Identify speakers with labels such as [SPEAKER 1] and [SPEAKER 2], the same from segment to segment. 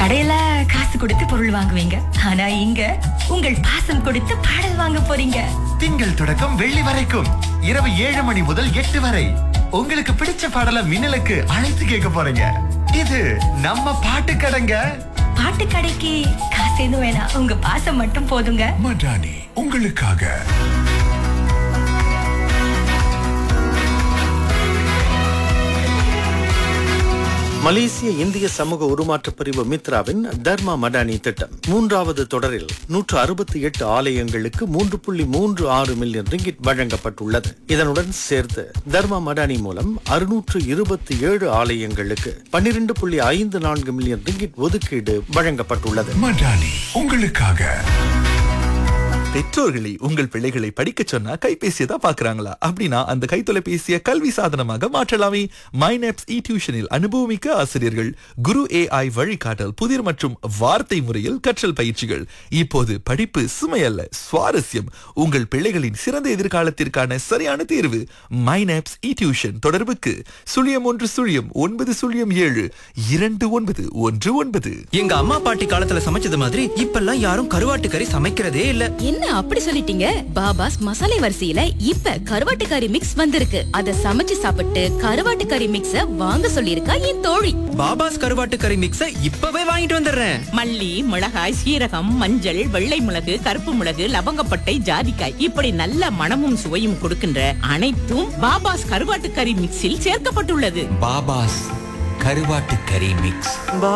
[SPEAKER 1] கடையில காசு கொடுத்து பொருள் வாங்குவீங்க ஆனா இங்க உங்கள் பாசம் கொடுத்து பாடல் வாங்க போறீங்க
[SPEAKER 2] திங்கள் தொடக்கம் வெள்ளி வரைக்கும் இரவு ஏழு மணி முதல் எட்டு வரை உங்களுக்கு பிடிச்ச பாடல மின்னலுக்கு அழைத்து கேட்க போறீங்க இது நம்ம பாட்டு கடைங்க
[SPEAKER 1] பாட்டு கடைக்கு காசு எதுவும் வேணாம் உங்க பாசம் மட்டும் போதுங்க
[SPEAKER 3] மடானி உங்களுக்காக
[SPEAKER 4] மலேசிய இந்திய சமூக உருமாற்ற பிரிவு மித்ராவின் தர்மா மடானி திட்டம் மூன்றாவது தொடரில் நூற்று அறுபத்தி எட்டு ஆலயங்களுக்கு மூன்று புள்ளி மூன்று ஆறு மில்லியன் ரிங்கிட் வழங்கப்பட்டுள்ளது இதனுடன் சேர்த்து தர்மா மடானி மூலம் அறுநூற்று இருபத்தி ஏழு ஆலயங்களுக்கு பன்னிரண்டு புள்ளி ஐந்து நான்கு மில்லியன் ரிங்கிட் ஒதுக்கீடு வழங்கப்பட்டுள்ளது
[SPEAKER 3] மடானி உங்களுக்காக
[SPEAKER 5] பெற்றோர்களை உங்கள் பிள்ளைகளை படிக்க சொன்னா கைபேசியை தான் பாக்குறாங்களா அப்படின்னா அந்த கைத்தொலைபேசியை கல்வி சாதனமாக மாற்றலாமே மைனப்ஸ் இ டியூஷனில் அனுபவமிக்க ஆசிரியர்கள் குரு ஏஐ வழிகாட்டல் புதிர் மற்றும் வார்த்தை முறையில் கற்றல் பயிற்சிகள் இப்போது படிப்பு சுமையல்ல சுவாரஸ்யம் உங்கள் பிள்ளைகளின் சிறந்த எதிர்காலத்திற்கான சரியான தேர்வு மைனப்ஸ் இ டியூஷன் தொடர்புக்கு சுழியம் ஒன்று சுழியம் ஒன்பது சுழியம் ஏழு இரண்டு ஒன்பது ஒன்று ஒன்பது
[SPEAKER 6] எங்க அம்மா பாட்டி காலத்துல சமைச்சது மாதிரி இப்பெல்லாம் யாரும் கருவாட்டு கறி சமைக்கிறதே இல்ல
[SPEAKER 7] என்ன அப்படி சொல்லிட்டீங்க பாபாஸ் மசாலை வரிசையில இப்ப கருவாட்டு கறி மிக்ஸ் வந்திருக்கு அத சமைச்சு சாப்பிட்டு கருவாட்டு கறி மிக்ஸ வாங்க சொல்லிருக்கா என் தோழி
[SPEAKER 6] பாபாஸ் கருவாட்டு கறி மிக்ஸ இப்பவே வாங்கிட்டு வந்துடுறேன்
[SPEAKER 8] மல்லி மிளகாய் சீரகம் மஞ்சள் வெள்ளை மிளகு கருப்பு மிளகு லவங்கப்பட்டை ஜாதிக்காய் இப்படி நல்ல மணமும் சுவையும் கொடுக்கின்ற அனைத்தும் பாபாஸ் கருவாட்டு கறி மிக்ஸில் சேர்க்கப்பட்டுள்ளது
[SPEAKER 6] பாபாஸ் கருவாட்டு கறி மிக்ஸ்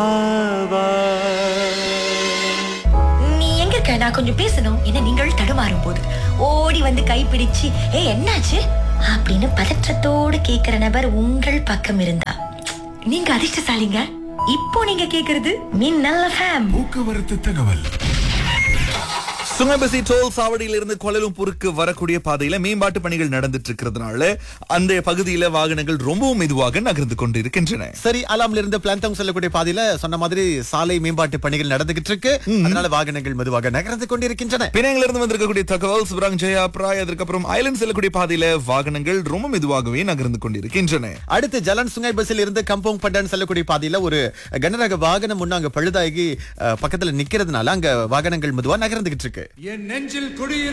[SPEAKER 1] நீ எங்க இருக்க நான் கொஞ்சம் பேசணும் என நீங்கள் தடுமாறும் போது ஓடி வந்து கைப்பிடிச்சு ஏ என்னாச்சு அப்படின்னு பதற்றத்தோடு கேக்குற நபர் உங்கள் பக்கம் இருந்தா நீங்க அதிர்ஷ்டசாலிங்க இப்போ நீங்க கேக்குறது மின்னல் ஃபேம்
[SPEAKER 3] போக்குவரத்து தகவல்
[SPEAKER 5] சுங்கபசி டோல் சாவடியில இருந்து கோலலும்பூருக்கு வரக்கூடிய பாதையில மேம்பாட்டு பணிகள் நடந்துட்டு இருக்கிறதுனால அந்த பகுதியில வாகனங்கள் ரொம்பவும் மெதுவாக நகர்ந்து கொண்டு இருக்கின்றன
[SPEAKER 9] சரி அலாம்ல இருந்து பிளாந்தம் செல்லக்கூடிய பாதையில சொன்ன மாதிரி சாலை மேம்பாட்டு பணிகள் நடந்துகிட்டு இருக்கு அதனால வாகனங்கள் மெதுவாக நகர்ந்து கொண்டிருக்கின்றன
[SPEAKER 5] பிணையங்கள்ல இருந்து வந்திருக்கக்கூடிய தகவல் சுப்ராங் ஜெயா பிராய் அதுக்கப்புறம் ஐலண்ட் செல்லக்கூடிய பாதையில வாகனங்கள் ரொம்ப மெதுவாகவே நகர்ந்து கொண்டிருக்கின்றன
[SPEAKER 9] அடுத்து ஜலன் சுங்கை பஸ்ஸில் இருந்து கம்போங் பட்டன் செல்லக்கூடிய பாதையில ஒரு கனரக வாகனம் முன்ன அங்க பழுதாகி அஹ், பக்கத்துல நிக்கிறதுனால அங்க வாகனங்கள் மெதுவா நகர்ந்துகிட்டு இருக்கு
[SPEAKER 3] என் நெஞ்சில் குடியிரு